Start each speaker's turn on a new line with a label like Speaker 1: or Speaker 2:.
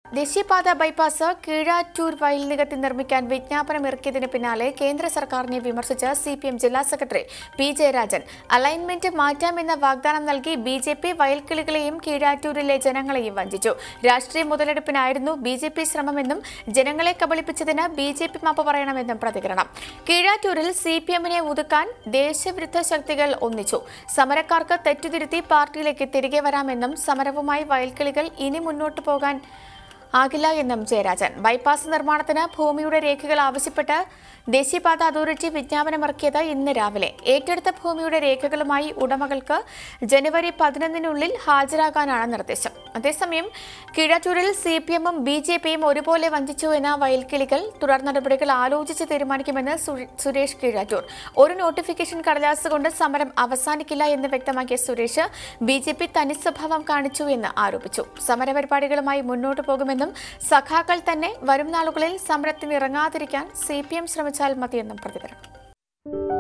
Speaker 1: ദേശീയപാത ബൈപ്പാസ് കീഴാറ്റൂർ വയൽ നികത്തി നിർമ്മിക്കാൻ വിജ്ഞാപനം ഇറക്കിയതിന് പിന്നാലെ കേന്ദ്ര സർക്കാരിനെ വിമർശിച്ച സി പി എം ജില്ലാ സെക്രട്ടറി പി ജയരാജൻ അലൈൻമെന്റ് മാറ്റാമെന്ന വാഗ്ദാനം നൽകി ബി ജെ പി വയൽക്കിളികളെയും കീഴാറ്റൂരിലെ ജനങ്ങളെയും വഞ്ചിച്ചു രാഷ്ട്രീയ മുതലെടുപ്പിനായിരുന്നു ബി ജെ പി ശ്രമമെന്നും ജനങ്ങളെ കബളിപ്പിച്ചതിന് ബി ജെ പി മാപ്പ് പറയണമെന്നും പ്രതികരണം കീഴാറ്റൂരിൽ സി പി എമ്മിനെ ഒതുക്കാൻ ദേശവിരുദ്ധ ശക്തികൾ ഒന്നിച്ചു സമരക്കാർക്ക് തെറ്റുതിരുത്തി പാർട്ടിയിലേക്ക് തിരികെ വരാമെന്നും സമരവുമായി വയൽക്കിളികൾ ഇനി മുന്നോട്ടു പോകാൻ ആകില്ല എന്നും ജയരാജൻ ബൈപ്പാസ് നിർമ്മാണത്തിന് ഭൂമിയുടെ രേഖകൾ ആവശ്യപ്പെട്ട് ദേശീയപാത അതോറിറ്റി വിജ്ഞാപനമിറക്കിയത് ഇന്ന് രാവിലെ ഏറ്റെടുത്ത ഭൂമിയുടെ രേഖകളുമായി ഉടമകൾക്ക് ജനുവരി പതിനൊന്നിനുള്ളിൽ ഹാജരാകാനാണ് നിർദ്ദേശം അതേസമയം കീഴാറ്റൂരിൽ സി പി എമ്മും ബി ജെ പിയും ഒരുപോലെ വഞ്ചിച്ചു എന്ന വയൽക്കിളികൾ തുടർ നടപടികൾ ആലോചിച്ച് തീരുമാനിക്കുമെന്ന് സു- സുരേഷ് കീഴാറ്റൂർ ഒരു നോട്ടിഫിക്കേഷൻ കടലാസ് കൊണ്ട് സമരം അവസാനിക്കില്ല എന്ന് വ്യക്തമാക്കിയ സുരേഷ് ബി ജെ പി തനി സ്വഭാവം കാണിച്ചു എന്ന് ആരോപിച്ചു സമരപരിപാടികളുമായി മുന്നോട്ടു പോകുമെന്നും സഖാക്കൾ തന്നെ വരും നാളുകളിൽ സമരത്തിന് ഇറങ്ങാതിരിക്കാൻ സി പി എം ശ്രമിച്ചാൽ മതിയെന്നും പ്രതികരണം